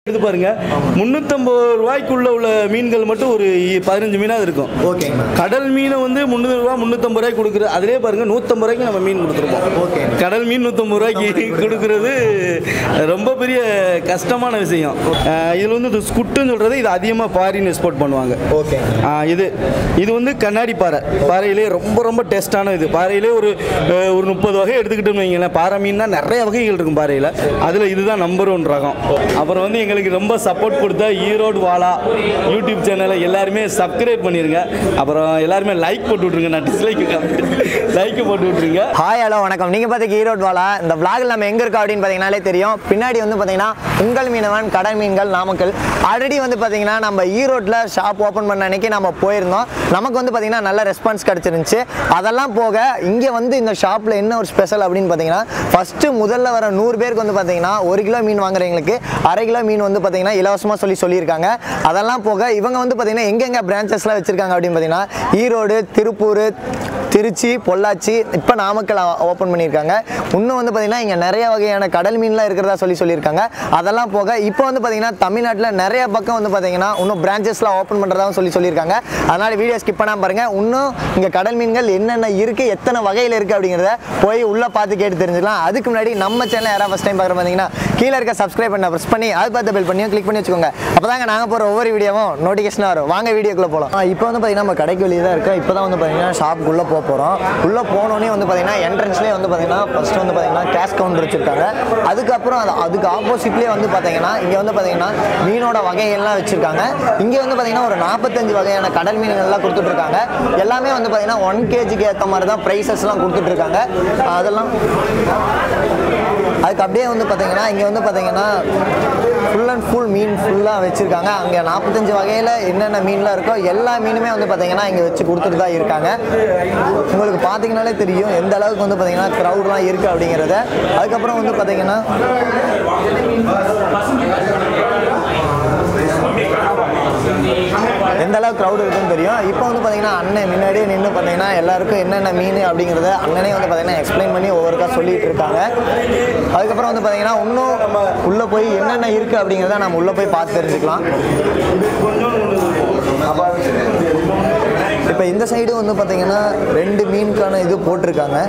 இது பாருங்க முந்நூற்றம்பது ரூபாய்க்குள்ள உள்ள மீன்கள் மட்டும் ஒரு பதினஞ்சு மீனாவது இருக்கும் ஓகேங்கண்ணா கடல் மீனை வந்து முந்நூறு ரூபா முந்நூற்றம்பது ரூபாய்க்கு கொடுக்குறது அதிலே பாருங்க நூற்றம்பது ரூபாய்க்கு நம்ம மீன் கொடுத்துருப்போம் ஓகே. கடல் மீன் நூற்றம்பது ரூபாய்க்கு கொடுக்குறது ரொம்ப பெரிய கஷ்டமான விஷயம் அஹ் இதுல வந்து இது ஸ்குட்டுன்னு சொல்றது இது அதிகமாக ஃபாரின் எக்ஸ்போர்ட் பண்ணுவாங்க ஓகே ஆ, இது இது வந்து கண்ணாடி பாறை பாறையிலே ரொம்ப ரொம்ப டேஸ்டான இது பாறையிலே ஒரு அஹ், ஒரு முப்பது வகை எடுத்துக்கிட்டோம்னு வைங்களேன் பாறை மீன்னா நிறைய வகைகள் இருக்கும் பாறையில் அதில் இதுதான் நம்பர் ஒன் ரகம் அப்புறம் வந்து எங்களுக்கு ரொம்ப சப்போர்ட் கொடுத்த ஈரோடு வாலா யூடியூப் சேனலை எல்லாருமே சப்ஸ்கிரைப் பண்ணிருங்க அப்புறம் எல்லாருமே லைக் போட்டு விட்ருங்க நான் டிஸ்லைக் லைக் போட்டு விட்ருங்க ஹாய் ஹலோ வணக்கம் நீங்கள் பார்த்துக்க ஈரோடு வாலா இந்த vlogல நம்ம எங்கே இருக்கோம் அப்படின்னு பார்த்தீங்கனாலே தெரியும் பின்னாடி வந்து பார்த்தீங்கன்னா உங்கள் மீனவன் கடல் மீன்கள் நாமக்கல் ஆல்ரெடி வந்து பார்த்தீங்கன்னா நம்ம ஈரோட்டில் ஷாப் ஓப்பன் பண்ண அன்னைக்கு நம்ம போயிருந்தோம் நமக்கு வந்து பார்த்தீங்கன்னா நல்ல ரெஸ்பான்ஸ் கிடச்சிருந்துச்சு அதெல்லாம் போக இங்கே வந்து இந்த ஷாப்பில் என்ன ஒரு ஸ்பெஷல் அப்படின்னு பார்த்தீங்கன்னா ஃபஸ்ட்டு முதல்ல வர நூறு பேருக்கு வந்து பார்த்தீங்கன்னா ஒரு கிலோ மீன் வாங்குறவங்களுக்கு அரை கிலோ மீன் வந்து பார்த்தீங்கன்னா இலவசமாக சொல்லி சொல்லியிருக்காங்க அதெல்லாம் போக இவங்க வந்து பார்த்தீங்கன்னா எங்கெங்கே பிரான்ச்சஸ்லாம் வச்சுருக்காங்க அப்படின்னு பார்த்தீங்கன்னா ஈரோடு திருப்பூர் திருச்சி பொள்ளாச்சி இப்போ நாமக்கல் ஓப்பன் பண்ணியிருக்காங்க இன்னும் வந்து பார்த்தீங்கன்னா இங்கே நிறைய வகையான கடல் மீன்லாம் இருக்கிறதா சொல்லி சொல்லியிருக்காங்க அதெல்லாம் போக இப்போ வந்து பார்த்தீங்கன்னா தமிழ்நாட்டில் நிறைய பக்கம் வந்து பார்த்தீங்கன்னா இன்னும் பிரான்ச்சஸ்லாம் ஓப்பன் பண்ணுறதாவும் சொல்லி சொல்லியிருக்காங்க அதனால் வீடியோ ஸ்கிப் பண்ணாமல் பாருங்கள் இன்னும் இங்கே கடல் மீன்கள் என்னென்ன இருக்குது எத்தனை வகையில் இருக்குது அப்படிங்கிறத போய் உள்ளே பார்த்து கேட்டு தெரிஞ்சுக்கலாம் அதுக்கு முன்னாடி நம்ம சேனல் யாராவது ஃபஸ்ட் டைம் பார்க்குற பார்த்தீங்கன்னா கீழே இருக்க சப்ஸ்கிரைப் பண்ண ப்ரெஸ் பண்ணி அது பார்த்து பெல் பண்ணியும் கிளிக் பண்ணி வச்சுக்கோங்க அப்போ தாங்க நாங்கள் போகிற ஒவ்வொரு வீடியோவும் நோட்டிஃபிகேஷன் வரும் வாங்க வீடியோக்குள்ளே போகலாம் இப்போ வந்து பார்த்தீங்கன்னா நம்ம கடைக்கு வெளியே தான் இருக்கோம் இப்போ தான் வந்து பார்த்தீங்கன்னா ஷாப்புக்குள்ளே போக போகிறோம் உள்ளே போனோடனே வந்து பார்த்தீங்கன்னா என்ட்ரன்ஸ்லேயே வந்து பார்த்தீங்கன்னா ஃபஸ்ட்டு வந்து பார்த்தீங்கன்னா கேஷ் கவுண்டர் வச்சுருக்காங்க அதுக்கப்புறம் அது அதுக்கு ஆப்போசிட்லேயே வந்து பார்த்தீங்கன்னா இங்கே வந்து பார்த்தீங்கன்னா மீனோட வகைகள்லாம் வச்சுருக்காங்க இங்கே வந்து பார்த்தீங்கன்னா ஒரு நாற்பத்தஞ்சு வகையான கடல் மீன்கள்லாம் கொடுத்துட்ருக்காங்க எல்லாமே வந்து பார்த்தீங்கன்னா ஒன் கேஜிக்கு ஏற்ற மாதிரி தான் ப்ரைஸஸ்லாம் கொடுத்துட்ருக்காங்க அதெல்லாம் அதுக்கு அப்படியே வந்து பார்த்தீங்கன்னா இங்கே வந்து பார்த்தீங்கன்னா ஃபுல் அண்ட் ஃபுல் மீன் ஃபுல்லாக வச்சுருக்காங்க அங்கே நாற்பத்தஞ்சு வகையில் என்னென்ன மீன்லாம் இருக்கோ எல்லா மீனுமே வந்து பார்த்தீங்கன்னா இங்கே வச்சு கொடுத்துட்டு தான் இருக்காங்க உங்களுக்கு பார்த்தீங்கனாலே தெரியும் எந்த அளவுக்கு வந்து பார்த்தீங்கன்னா க்ரௌட்லாம் இருக்குது அப்படிங்கிறத அதுக்கப்புறம் வந்து பார்த்தீங்கன்னா எந்த அளவுக்கு க்ரௌட் இருக்குன்னு தெரியும் இப்போ வந்து பார்த்தீங்கன்னா அண்ணன் முன்னாடியே நின்று பார்த்தீங்கன்னா எல்லாருக்கும் என்னென்ன மீன் அப்படிங்கிறத அண்ணனே வந்து பார்த்தீங்கன்னா எக்ஸ்பிளைன் பண்ணி ஒவ்வொருக்கா சொல்லிட்டு இருக்காங்க அதுக்கப்புறம் வந்து பார்த்தீங்கன்னா இன்னும் நம்ம உள்ளே போய் என்னென்ன இருக்குது அப்படிங்கிறத நம்ம உள்ளே போய் பார்த்து தெரிஞ்சுக்கலாம் இப்போ இந்த சைடு வந்து பார்த்தீங்கன்னா ரெண்டு மீனுக்கான இது போட்டிருக்காங்க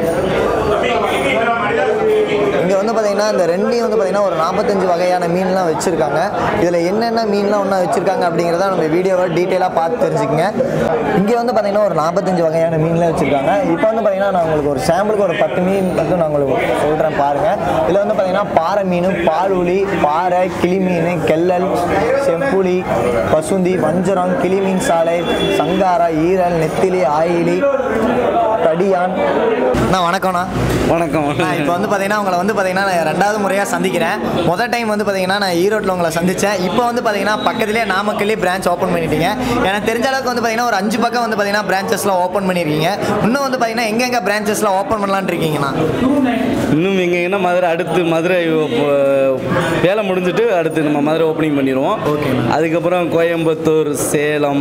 இங்கே வந்து பார்த்தீங்கன்னா இந்த ரெண்டையும் வந்து பார்த்தீங்கன்னா ஒரு நாற்பத்தஞ்சு வகையான மீன்லாம் வச்சுருக்காங்க இதில் என்னென்ன மீன்லாம் ஒன்றா வச்சுருக்காங்க அப்படிங்கிறத நம்ம வீடியோவை டீட்டெயிலாக பார்த்து தெரிஞ்சுக்கங்க இங்கே வந்து பார்த்தீங்கன்னா ஒரு நாற்பத்தஞ்சு வகையான மீன்லாம் வச்சுருக்காங்க இப்போ வந்து பார்த்தீங்கன்னா நான் உங்களுக்கு ஒரு சாம்பிளுக்கு ஒரு பத்து மீன் மட்டும் நான் உங்களுக்கு சொல்கிறேன் பாருங்கள் இதில் வந்து பார்த்தீங்கன்னா பாறை மீன் பாலுளி பாறை கிளி மீன் கெல்லல் செம்புளி பசுந்தி வஞ்சரம் கிளி மீன் சாலை சங்காரா ஈரல் நெத்திலி ஆயிலி கடியான் அண்ணா வணக்கம்ண்ணா வணக்கம் நான் இப்போ வந்து பார்த்தீங்கன்னா உங்களை வந்து பார்த்தீங்கன்னா நான் ரெண்டாவது முறையாக சந்திக்கிறேன் முதல் டைம் வந்து பார்த்தீங்கன்னா நான் ஈரோட்டில் உங்களை சந்தித்தேன் இப்போ வந்து பார்த்தீங்கன்னா பக்கத்துலேயே நாமக்கல்லே பிரான்ச் ஓப்பன் பண்ணிட்டீங்க எனக்கு தெரிஞ்ச அளவுக்கு வந்து பார்த்தீங்கன்னா ஒரு அஞ்சு பக்கம் வந்து பார்த்தீங்கன்னா பிரான்ச்சஸ்லாம் ஓப்பன் பண்ணியிருக்கீங்க இன்னும் வந்து பார்த்தீங்கன்னா எங்கெங்கே பிரான்ச்சஸ்லாம் ஓப்பன் பண்ணலான்னு இருக்கீங்கண்ணா இன்னும் எங்கன்னா மதுரை அடுத்து மதுரை இப்போ வேலை முடிஞ்சிட்டு அடுத்து நம்ம மதுரை ஓப்பனிங் பண்ணிடுவோம் அதுக்கப்புறம் கோயம்புத்தூர் சேலம்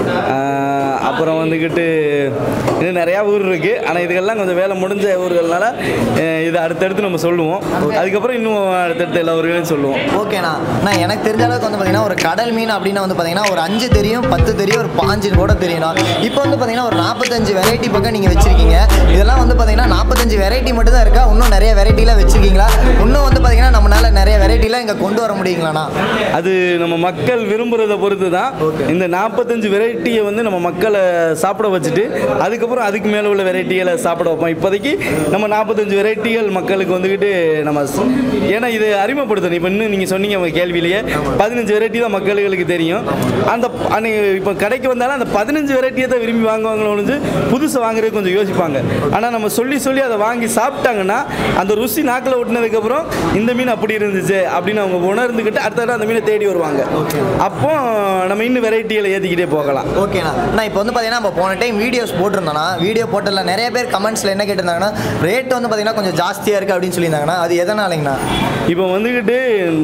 ஆஹ், அப்புறம் வந்துக்கிட்டு இன்னும் நிறையா ஊர் இருக்குது ஆனால் இதுக்கெல்லாம் கொஞ்சம் வேலை முடிஞ்ச ஊர்கள்னால அஹ், இது அடுத்தடுத்து நம்ம சொல்லுவோம் அதுக்கப்புறம் இன்னும் அடுத்தடுத்து எல்லா ஊர்களையும் சொல்லுவோம் ஓகேண்ணா நான் எனக்கு தெரிஞ்ச அளவுக்கு வந்து பார்த்தீங்கன்னா ஒரு கடல் மீன் அப்படின்னா வந்து பார்த்தீங்கன்னா ஒரு அஞ்சு தெரியும் பத்து தெரியும் ஒரு பாஞ்சு கூட தெரியும்ண்ணா இப்போ வந்து பார்த்தீங்கன்னா ஒரு நாற்பத்தஞ்சு வெரைட்டி பக்கம் நீங்கள் வச்சிருக்கீங்க இதெல்லாம் வந்து பார்த்தீங்கன்னா நாற்பத்தஞ்சு வெரைட்டி மட்டும் தான் இருக்கா இன்னும் நிறைய வெரைட்டிலாம் வச்சிருக்கீங்களா இன்னும் வந்து பார்த்தீங்கன்னா நம்மளால நிறைய வெரைட்டிலாம் இங்கே கொண்டு வர முடியுங்களாண்ணா அது நம்ம மக்கள் விரும்புகிறத பொறுத்து தான் இந்த நாற்பத்தஞ்சு வெரைட்டியை வந்து நம்ம மக்களை சாப்பிட வச்சுட்டு அதுக்கப்புறம் அதுக்கு மேலே உள்ள வெரைட்டிகளை சாப்பிட வைப்போம் இப்போதைக்கு நம்ம நாற்பத்தஞ்சு வெரைட்டிகள் மக்களுக்கு வந்துக்கிட்டு நம்ம ஸ்- ஏன்னா இது அறிமுகப்படுத்தணும் இப்போ இன்னும் நீங்கள் சொன்னீங்க உங்கள் கேள்வியிலேயே பதினஞ்சு வெரைட்டி தான் மக்களுக்கு தெரியும் அந்த ப- அன்னை இப்போ கடைக்கு வந்தாலும் அந்த பதினஞ்சு வெரைட்டியை தான் விரும்பி வாங்குவாங்களோ ஒழிஞ்சு புதுசு வாங்குறது கொஞ்சம் யோசிப்பாங்க ஆனால் நம்ம சொல்லி சொல்லி அதை வாங்கி சாப்பிட்டாங்கன்னா அந்த ருசி நாக்கில் ஒட்டினதுக்கப்புறம் இந்த மீன் அப்படி இருந்துச்சு அப்படின்னு அவங்க உணர்ந்துக்கிட்டு அடுத்த தடவை அந்த மீனை தேடி வருவாங்க அப்போ நம்ம இன்னும் வெரைட்டிகளை ஏற்றிக்கிட்டே போகலாம் ஓகேண்ணா நான் இப்போ வந்து பார்த்தீங்கன்னா நம்ம போன டைம் வீடியோஸ் போட்டிருந்தோம்னா வீடியோ போட்டதில் நிறைய பேர் கமெண்ட்ஸில் என்ன கேட்டிருந்தாங்கன்னா ரேட் வந்து பார்த்தீங்கன்னா கொஞ்சம் ஜாஸ்தியாக இருக்குது அப்படின்னு சொல்லியிருந்தாங்க சொல்லியிருந்தாங்கண்ணா அது எதனாலங்கண்ணா இப்போ வந்துக்கிட்டு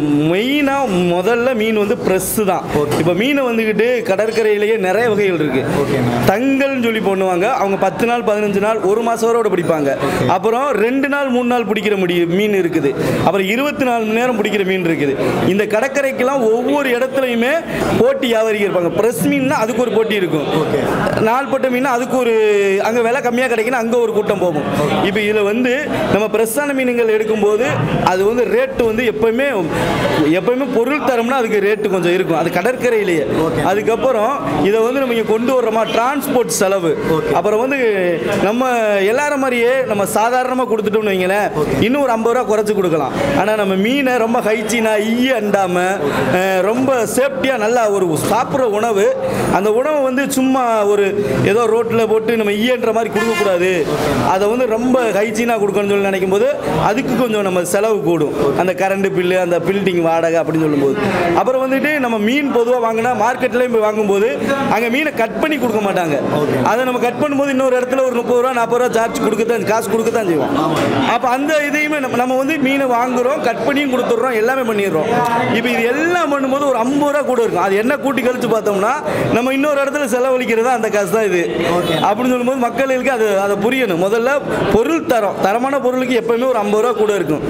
மெயினாக முதல்ல மீன் வந்து ப்ரெஸ்ஸு தான் இப்போ மீனை வந்துக்கிட்டு கடற்கரையிலேயே நிறைய வகைகள் இருக்கு ஓகேண்ணா. தங்கல்னு சொல்லி பண்ணுவாங்க அவங்க பத்து நாள் பதினஞ்சு நாள் ஒரு மாதம் வரோட பிடிப்பாங்க அப்புறம் ரெண்டு நாள் மூணு நாள் பிடிக்கிற முடி மீன் இருக்குது அப்புறம் இருபத்தி நாலு மணி நேரம் பிடிக்கிற மீன் இருக்குது இந்த கடற்கரைக்கெல்லாம் ஒவ்வொரு இடத்துலையுமே போட்டி வியாபாரிகள் இருப்பாங்க ப்ரெஸ் மீன்னா அதுக்கு ஒரு போட்டி இருக்கும் நாள்பட்ட மீன் அதுக்கு ஒரு அங்கே விலை கம்மியாக கிடைக்குன்னா அங்கே ஒரு கூட்டம் போகும் இப்போ இதில் வந்து நம்ம பிரஸ்ஸான மீனுங்கள் எடுக்கும்போது அது வந்து ரேட்டு வந்து எப்பவுமே எப்பவுமே பொருள் தரம்னா அதுக்கு ரேட்டு கொஞ்சம் இருக்கும் அது கடற்கரையிலேயே அதுக்கப்புறம் இதை வந்து நம்ம இங்கே கொண்டு வர்றோமா டிரான்ஸ்போர்ட் செலவு அப்புறம் வந்து நம்ம எல்லாரும் மாதிரியே நம்ம சாதாரணமாக கொடுத்துட்டோம்னு வைங்களேன் இன்னும் ஒரு ஐம்பது ரூபா குறைச்சி கொடுக்கலாம் ஆனால் நம்ம மீனை ரொம்ப ஹைஜீனாக ஈய அண்டாமல் ரொம்ப சேஃப்டியாக நல்லா ஒரு சாப்பிட்ற உணவு அந்த உணவை வந்து சும்மா ஒரு ஏதோ ரோட்டில் போட்டு நம்ம ஈயன்ற மாதிரி கொடுக்கக்கூடாது அதை வந்து ரொம்ப ஹைஜீனாக கொடுக்கணும்னு சொல்லி நினைக்கும் போது அதுக்கு கொஞ்சம் நம்ம செலவு கூடும் அந்த கரண்ட் பில்லு அந்த பில்டிங் வாடகை அப்படின்னு சொல்லும்போது அப்புறம் வந்துட்டு நம்ம மீன் பொதுவாக வாங்கினா மார்க்கெட்லேயும் போய் வாங்கும்போது அங்கே மீனை கட் பண்ணி கொடுக்க மாட்டாங்க அதை நம்ம கட் பண்ணும்போது இன்னொரு இடத்துல ஒரு முப்பது ரூபா நாற்பது ரூபா சார்ஜ் கொடுக்கத்தான் காசு கொடுக்கத்தான் செய்வோம் அப்போ அந்த இதையுமே நம்ம நம்ம வந்து மீனை வாங்குறோம் கட் பண்ணியும் கொடுத்துட்றோம் எல்லாமே பண்ணிடுறோம் இப்போ இது எல்லாம் பண்ணும்போது ஒரு ஐம்பது ரூபா கூட இருக்கும் அது என்ன கூட்டி கழிச்சு பார்த்தோம்னா நம்ம இன்னொரு இடத்துல செலவழிக்கிறது அந்த காசு தான் இது அப்படின்னு சொல்லும்போது மக்களுக்கு அது அதை புரியணும் முதல்ல பொருள் தரம் தரமான பொருளுக்கு எப்பவுமே ஒரு ஐம்பது ரூபா கூட இருக்கும்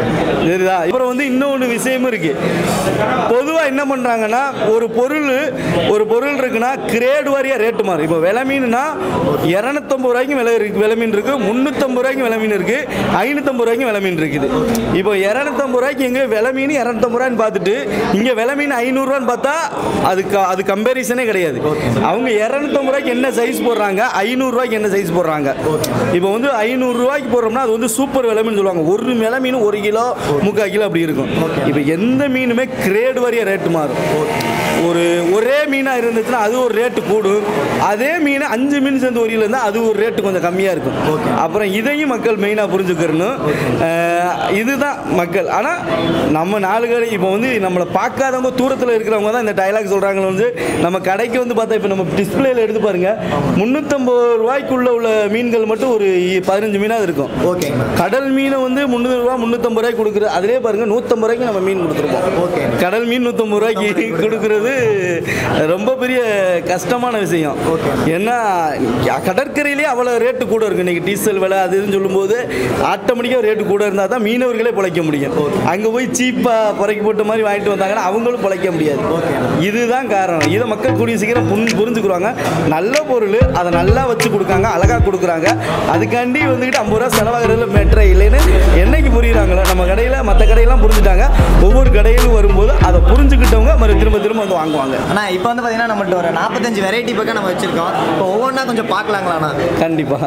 சரிதா அப்புறம் வந்து இன்னொன்று விஷயமும் இருக்கு பொதுவாக என்ன பண்ணுறாங்கன்னா ஒரு பொருள் ஒரு பொருள் இருக்குன்னா கிரேட் வாரியாக ரேட்டு மாறும் இப்போ விலை மீனுனா இரநூத்தம்பது ரூபாய்க்கும் விலை இருக்கு விலை மீன் இருக்கு முந்நூற்றம்பது ரூபாய்க்கும் விலை மீன் இருக்கு ஐநூற்றம்பது ரூபாய்க்கும் விலை மீன் இருக்குது இப்போ இரநூத்தம்பது ரூபாய்க்கு எங்கே விலை மீன் இரநூத்தம்பது ரூபான்னு பார்த்துட்டு இங்கே விலை மீன் ஐநூறுரூவான்னு பார்த்தா அதுக்கு அது கம்பேரிசனே கிடையாது அவங்க இரநூத்தம்பது ரூபாய்க்கு என்ன சைஸ் போடுறாங்க ஐநூறுரூவாய்க்கு என்ன சைஸ் போடுறாங்க இப்போ வந்து ஐநூறுரூவாய்க்கு போடுறோம்னா அது வந்து சூப்பர் விலை மீன் சொல்லுவாங்க ஒரு விலை மீன் ஒரு கிலோ முக்கால் கிலோ அப்படி இருக்கும் இப்போ எந்த மீனுமே கிரேட் வரைய ரேட்டு மாறும் ஒரு ஒரே மீனாக இருந்துச்சுன்னா அது ஒரு ரேட்டு கூடும் அதே மீன் அஞ்சு மீன் சேர்ந்து ஒரு கிலோ இருந்தால் அது ஒரு ரேட்டு கொஞ்சம் கம்மியாக இருக்கும் அப்புறம் இதையும் மக்கள் மெயினாக புரிஞ்சுக்கிறணும் அஹ் இதுதான் மக்கள் ஆனால் நம்ம நாலு கடை இப்போ வந்து நம்மளை பார்க்காதவங்க தூரத்தில் இருக்கிறவங்க தான் இந்த டைலாக் சொல்கிறாங்க வந்து நம்ம கடைக்கு வந்து பார்த்தா இப்போ நம்ம டிஸ்பிளேல எடுத்து பாருங்க முந்நூற்றம்பது ரூபாய்க்குள்ள உள்ள மீன்கள் மட்டும் ஒரு பதினஞ்சு மீனாக இருக்கும் ஓகேங்கண்ணா கடல் மீனை வந்து முந்நூறுரூவா முந்நூற்றம்பது ரூபாய்க்கு கொடுக்குறது அதிலே பாருங்க நூற்றம்பது ரூபாய்க்கு நம்ம மீன் கொடுத்துருப்போம் ஓகே. கடல் மீன் நூற்றம்பது ரூபாய்க்கு கொடுக்குறது ரொம்ப பெரிய கஷ்டமான விஷயம் ஏன்னா கடற்கரையிலே அவ்வளோ ரேட்டு கூட இருக்கு இன்னைக்கு டீசல் விலை அது இதுன்னு சொல்லும்போது ஆட்டோமேட்டிக்காக ரேட்டு கூட இருந்தால் தான் மீனவர்களே பிழைக்க முடியும் அங்கே போய் சீப்பாக புறக்கி போட்ட மாதிரி வாங்கிட்டு வந்தாங்கன்னா அவங்களும் பிழைக்க முடியாது இதுதான் காரணம் இதை மக்கள் கூடிய சீக்கிரம் புரிஞ்சு புரிஞ்சுக்கிறாங்க நல்ல பொருள் அதை நல்லா வச்சு கொடுக்காங்க அழகாக கொடுக்குறாங்க அதுக்காண்டி வந்துக்கிட்டு ஐம்பது ரூபா செலவாகிறதுல மேட்ரே இல்லைன்னு என்னைக்கு புரியுறாங்களோ நம்ம கடையில் மற்ற கடையெல்லாம் புரிஞ்சுட்டாங்க ஒவ்வொரு கடையிலும் வரும்போது அதை புரிஞ்சுக்கிட்டவங்க மறு திரும்ப திரும்ப வந்து வாங்குவாங்க அண்ணா இப்போ வந்து பார்த்தீங்கன்னா நம்மள்ட்ட ஒரு நாற்பத்தஞ்சு வெரைட்டி பக்கம் நம்ம வச்சிருக்கோம் இப்போ ஒவ்வொன்றா கொஞ்சம் பார்க்கலாங்களாண்ணா கண்டிப்பாக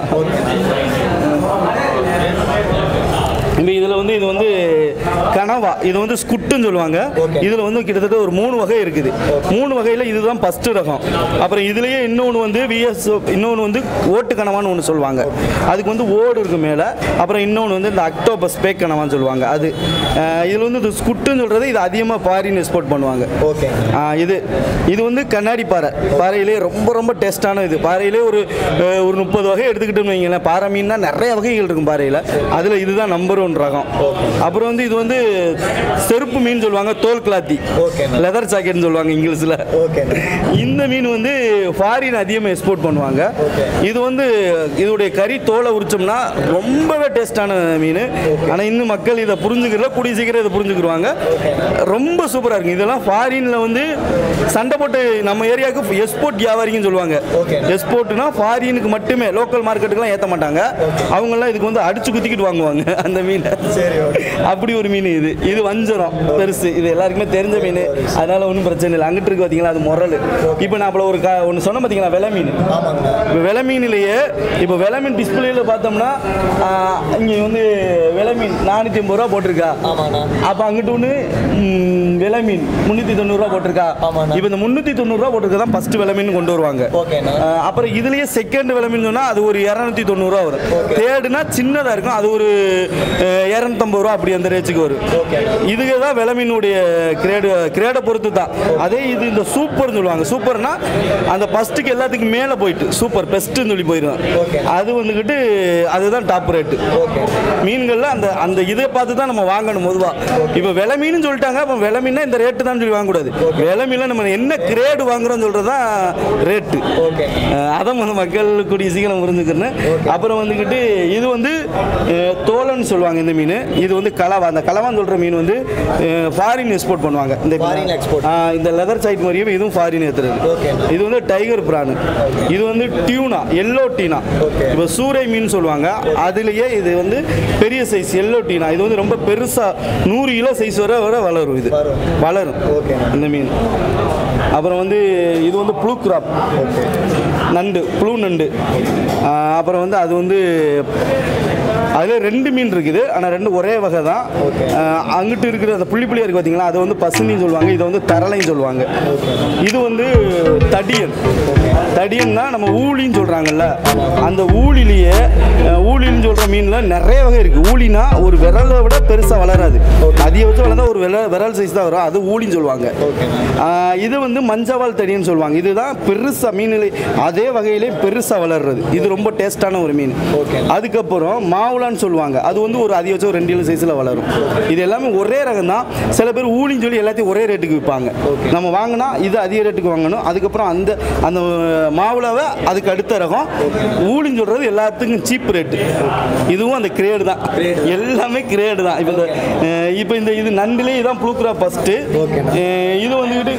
இப்போ இதில் வந்து இது வந்து கனவா இது வந்து ஸ்குட்டுன்னு சொல்லுவாங்க இதில் வந்து கிட்டத்தட்ட ஒரு மூணு வகை இருக்குது மூணு வகையில் இதுதான் ஃபஸ்ட்டு ரகம் அப்புறம் இதுலேயே இன்னொன்று வந்து விஎஸ் இன்னொன்று வந்து ஓட்டு கனவான்னு ஒன்று சொல்லுவாங்க அதுக்கு வந்து ஓடு இருக்கு மேலே அப்புறம் இன்னொன்று வந்து இந்த அக்டோபஸ் பேக் கனவான்னு சொல்லுவாங்க அது அஹ் இதில் வந்து இது ஸ்குட்டுன்னு சொல்கிறது இது அதிகமாக ஃபாரின் எக்ஸ்போர்ட் பண்ணுவாங்க ஓகே ஆ, இது இது வந்து கண்ணாடி பாறை பாறையிலே ரொம்ப ரொம்ப டேஸ்டான இது பாறையிலே ஒரு அஹ், ஒரு முப்பது வகை எடுத்துக்கிட்டோம்னு வைங்களேன் பாறை மீன்னா நிறைய வகைகள் இருக்கும் பாறையில் அதில் இதுதான் நம்பர் ஒன் ரகம் அப்புறம் வந்து இது வந்து செருப்பு மீன் சொல்லுவாங்க தோல் கிளாத்தி Okay. லெதர் ஜாக்கெட்னு சொல்லுவாங்க இங்கிலீஷில் ஓகே இந்த மீன் வந்து ஃபாரின் அதிகமாக எக்ஸ்போர்ட் பண்ணுவாங்க இது வந்து இதோடைய கறி தோலை உரிச்சோம்னா ரொம்பவே டேஸ்டான மீன் ஆனால் இன்னும் மக்கள் இதை புரிஞ்சுக்கிறல கூடிய சீக்கிரம் இதை புரிஞ்சுக்கிடுவாங்க ரொம்ப சூப்பராக இருக்கும் இதெல்லாம் ஃபாரினில் வந்து சண்டை போட்டு நம்ம ஏரியாவுக்கு எக்ஸ்போர்ட் வியாபாரின்னு சொல்லுவாங்க Okay. எக்ஸ்போர்ட்னா ஃபாரினுக்கு மட்டுமே லோக்கல் மார்க்கெட்டுக்குலாம் ஏற்ற மாட்டாங்க அவங்கெல்லாம் இதுக்கு வந்து அடிச்சு குத்திக்கிட்டு வாங்குவாங்க அந்த மீனை சரி ஓகே அப்படி ஒரு மீன் இது இது வஞ்சரம் பெருசு இது எல்லாருக்குமே தெரிஞ்ச மீன் அதனால ஒன்றும் பிரச்சனை இல்லை அங்கிட்டு இருக்கு பார்த்தீங்களா அது முரல் இப்போ நான் அப்போ ஒரு க ஒன்று சொன்ன பார்த்தீங்களா வெலை மீன் ஆமாங்க இப்போ வெலை மீன்லேயே இப்போ வெலை மீன் டிஸ்பிளேல பார்த்தோம்னா இங்கே வந்து வெலை மீன் நானூற்றி ஐம்பது ரூபா போட்டிருக்கா ஆமாண்ணா அப்போ அங்கிட்டு ஒன்று விலை மீன் முந்நூற்றி தொண்ணூறுரூவா போட்டிருக்கா ஆமாண்ணா. இப்போ இந்த முந்நூற்றி தொண்ணூறுரூவா போட்டிருக்க தான் ஃபஸ்ட்டு விலை மீன் கொண்டு வருவாங்க ஓகேண்ணா அஹ் அப்புறம் இதுலயே செகண்ட் விலை மீன் சொன்னா அது ஒரு இரநூத்தி தொண்ணூறுரூவா வரும் தேர்டுனா சின்னதாக இருக்கும் அது ஒரு இரநூத்தம்பது ரூபா அப்படி அந்த ரேஞ்சுக்கு வரும் இதுக்கு தான் விலை மீனுடைய கிரேடு கிரேடை பொறுத்து தான் அதே இது இந்த சூப்பர்னு சொல்லுவாங்க சூப்பர்னா அந்த ஃபஸ்ட்டுக்கு எல்லாத்துக்கும் மேலே போயிட்டு சூப்பர் பெஸ்ட்டுன்னு சொல்லி போயிடும் அது வந்துக்கிட்டு அதுதான் டாப் ரேட்டு மீன்களில் அந்த அந்த இதை பார்த்து தான் நம்ம வாங்கணும் பொதுவாக இப்போ விலை மீன் சொல்லிட்டாங்க அப்போ விலை மீன்னா இந்த ரேட்டு தான் சொல்லி வாங்கக்கூடாது விலை மீனில் நம்ம என்ன கிரேடு வாங்குறோம்னு சொல்கிறது தான் ரேட்டு அதான் வந்து மக்கள் கூடிய சீக்கிரம் புரிஞ்சுக்கிறேன் அப்புறம் வந்துக்கிட்டு இது வந்து அஹ், தோலன்னு சொல்லுவாங்க இந்த மீன் இது வந்து கலவா அந்த கலவான்னு சொல்கிற மீன் வந்து ஃபாரின் எக்ஸ்போர்ட் பண்ணுவாங்க இந்த Foreign export. ஆ, இந்த லெதர் சைட் மாதிரியும் இதுவும் ஃபாரின் ஏற்றுறது இது வந்து டைகர் பிரானு இது வந்து டியூனா எல்லோ டீனா இப்போ சூறை மீன் சொல்லுவாங்க அதுலேயே இது வந்து பெரிய சைஸ் எல்லோ டீனா இது வந்து ரொம்ப பெருசாக நூறு கிலோ சைஸ் வரை வரை வளரும் இது வளரும் இந்த மீன் அப்புறம் வந்து இது வந்து ப்ளூ கிராப் நண்டு ப்ளூ நண்டு ஆ, அப்புறம் வந்து அது வந்து அதில் ரெண்டு மீன் இருக்குது ஆனால் ரெண்டு ஒரே வகை தான் ஆஹ் அங்கிட்டு இருக்கிற அந்த புள்ளி புள்ளியாக இருக்குது பார்த்தீங்களா அது வந்து பசுனின்னு சொல்லுவாங்க இதை வந்து தரளைன்னு சொல்லுவாங்க இது வந்து தடியன் தடியன் தான் நம்ம ஊழின்னு சொல்கிறாங்கல்ல அந்த ஊழிலேயே ஆஹ் ஊழின்னு சொல்கிற மீனில் நிறைய வகை இருக்குது ஊழினா ஒரு விரலை விட பெருசாக வளராது அதிக வச்சு வளர்ந்தா ஒரு விரல் விரல் சைஸ் தான் வரும் அது ஊழின்னு சொல்லுவாங்க ஆஹ் இது வந்து மஞ்சவால் தடின்னு சொல்லுவாங்க இதுதான் பெருசாக மீனில் அதே வகையிலே பெருசாக வளர்றது இது ரொம்ப டேஸ்டான ஒரு மீன் அதுக்கப்புறம் மாவுலான்னு சொல்லுவாங்க அது வந்து ஒரு அதிகபட்சம் ஒரு ரெண்டு கிலோ சைஸில் வளரும் இது எல்லாமே ஒரே ரகம் தான் சில பேர் ஊழின்னு சொல்லி எல்லாத்தையும் ஒரே ரேட்டுக்கு விற்பாங்க நம்ம வாங்கினா இது அதிக ரேட்டுக்கு வாங்கணும் அதுக்கப்புறம் அந்த அந்த மாவுலாவை அதுக்கு அடுத்த ரகம் ஊழின்னு சொல்கிறது எல்லாத்துக்கும் சீப் ரேட்டு இதுவும் அந்த கிரேடு தான் எல்லாமே கிரேடு தான் இப்போ இந்த அஹ், இப்போ இந்த இது நண்டுலேயே இதான் புழுக்குறா ஃபஸ்ட்டு இது வந்துக்கிட்டு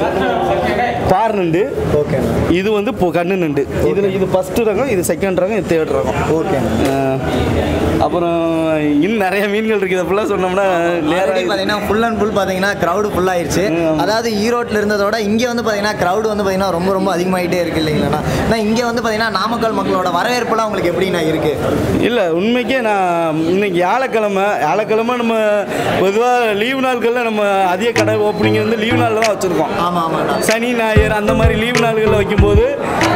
பார் நண்டு இது வந்து இப்போ கண்ணு நண்டு இதில் இது ஃபஸ்ட்டு ரகம் இது செகண்ட் ரகம் இது தேர்ட் ரகம் ஓகே அஹ், அப்புறம் இன்னும் நிறைய மீன்கள் இருக்குது ஃபுல்லாக சொன்னோம்னா ஆல்ரெடி நேரம் பார்த்தீங்கன்னா ஃபுல் அண்ட் ஃபுல் பார்த்தீங்கன்னா க்ரௌடு ஃபுல் ஆயிருச்சு அதாவது ஈரோட்டில் இருந்ததோட இங்கே வந்து பார்த்தீங்கன்னா க்ரௌடு வந்து பார்த்தீங்கன்னா ரொம்ப ரொம்ப அதிகமாகிட்டே இருக்கு இல்லைங்களா நான் இங்கே வந்து பார்த்தீங்கன்னா நாமக்கல் மக்களோட வரவேற்புலாம் உங்களுக்கு எப்படிண்ணா இருக்கு இல்லை உண்மைக்கே நான் இன்னைக்கு வியாழக்கிழமை வியாழக்கிழமை நம்ம பொதுவாக லீவு நாட்களில் நம்ம அதிக கடை ஓப்பனிங் வந்து லீவு நாளில் தான் வச்சுருக்கோம் ஆமாம் ஆமாண்ணா சனி ஞாயிறு அந்த மாதிரி லீவு நாள்களில் வைக்கும்போது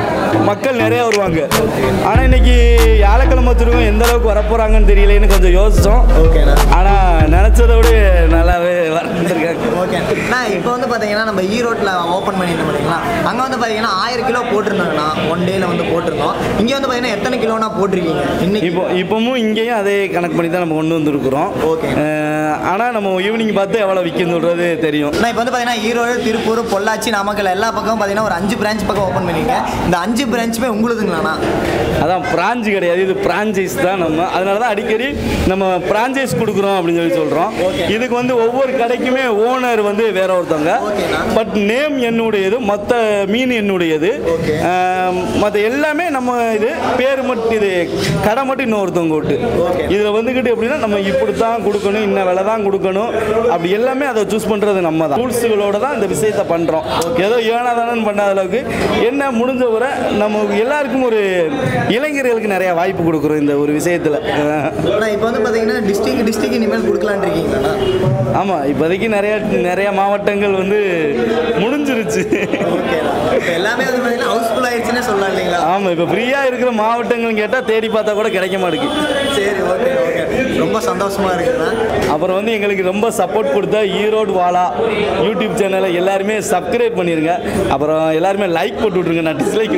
மக்கள் நிறையா வருவாங்க ஆனால் இன்னைக்கு வியாழக்கிழமை வச்சுருக்கோம் எந்த அளவுக்கு வரப்போகிறாங்கன்னு தெரியலேன்னு கொஞ்சம் யோசித்தோம் ஓகேண்ணா ஆனால் நினச்சதை விட நல்லாவே வந்துருக்காங்க ஓகே நான் இப்போ வந்து பார்த்தீங்கன்னா நம்ம ஈரோட்டில் ஓப்பன் பண்ணியிருந்தோம் பார்த்தீங்களா அங்கே வந்து பார்த்தீங்கன்னா ஆயிரம் கிலோ போட்டிருந்தாங்கண்ணா ஒன் டேயில் வந்து போட்டிருந்தோம் இங்கே வந்து பார்த்தீங்கன்னா எத்தனை கிலோனா போட்டிருக்கீங்க இன்னைக்கு இப்போ இப்போவும் இங்கேயும் அதே கணக்கு பண்ணி தான் நம்ம கொண்டு வந்திருக்கிறோம் Okay. ஆனால் நம்ம ஈவினிங் பார்த்து எவ்வளோ விற்கும் சொல்கிறது தெரியும் நான் இப்போ வந்து பார்த்தீங்கன்னா ஈரோடு திருப்பூர் பொள்ளாச்சி நாமக்கல் எல்லா பக்கமும் பார்த்தீங்கன்னா ஒரு அஞ்சு பிரான்ச் பக்கம் ஓப்பன் பண்ணியிருக்கேன் இந்த அஞ்சு பிரான்ச்சுமே உங்களுதுங்களாண்ணா அதான் பிரான்ச் கிடையாது இது பிரான்ச்சைஸ் தான் நம்ம அதனால தான் அடிக்கடி நம்ம பிரான்ச்சைஸ் கொடுக்குறோம் அப்படின்னு சொல்லி சொல்கிறோம் Okay. இதுக்கு வந்து ஒவ்வொரு கடைக்குமே ஓனர் வந்து வேற ஒருத்தவங்க ஓகேண்ணா. பட் நேம் என்னுடையது மற்ற மீன் என்னுடையது Okay. மற்ற எல்லாமே நம்ம இது பேர் மட்டும் இது கடை மட்டும் இன்னொருத்தவங்க விட்டு Okay. இதில் வந்துக்கிட்டு எப்படின்னா நம்ம இப்படி தான் கொடுக்கணும் இன்ன விலை தான் கொடுக்கணும் அப்படி எல்லாமே அதை சூஸ் பண்ணுறது நம்ம தான் ரூல்ஸுகளோட தான் இந்த விஷயத்தை பண்ணுறோம் ஏதோ ஏனாதானு பண்ணாத அளவுக்கு என்ன முடிஞ்ச வரை நம்ம எல்லாருக்கும் ஒரு இளைஞர்களுக்கு நிறைய வாய்ப்பு கொடுக்குறோம் இந்த ஒரு விஷயத்தில் நான் இப்போ வந்து பார்த்தீங்கன்னா டிஸ்ட்ரிக்ட் டிஸ்ட்ரிக்ட் இனிமேல் கொடுக்கலான்னு இருக்கீங்களாண்ணா ஆமாம் இப்போதைக்கு நிறைய நிறைய மாவட்டங்கள் வந்து முடிஞ்சிருச்சு ஓகேண்ணா இப்போ எல்லாமே வந்து பார்த்தீங்கன்னா ஹவுஸ்ஃபுல் ஆயிடுச்சுன்னே சொல்லலாம் இல்லைங்களா ஆமாம் இப்போ ஃப்ரீயாக இருக்கிற மாவட்டங்கள் கேட்டால் தேடி பார்த்தா கூட கிடைக்க மாட்டேங்குது சரி ஓகே ஓகே ரொம்ப சந்தோஷமா இருக்குண்ணா அப்புறம் வந்து எங்களுக்கு ரொம்ப சப்போர்ட் கொடுத்த ஈரோடு வாலா யூடியூப் சேனலை எல்லாருமே சப்ஸ்கிரைப் பண்ணிருங்க அப்புறம் எல்லாருமே லைக் போட்டு விட்ருங்க நான் டிஸ்லைக்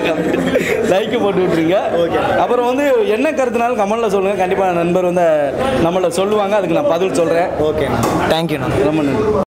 லைக் போட்டு விட்ருங்க அப்புறம் வந்து என்ன கருத்துனாலும் கமெண்ட்டில் சொல்லுங்கள் கண்டிப்பாக நண்பர் வந்து நம்மளை சொல்லுவாங்க அதுக்கு நான் பதில் சொல்கிறேன் ஓகேண்ணா தேங்க்யூண்ணா ரொம்ப நன்றி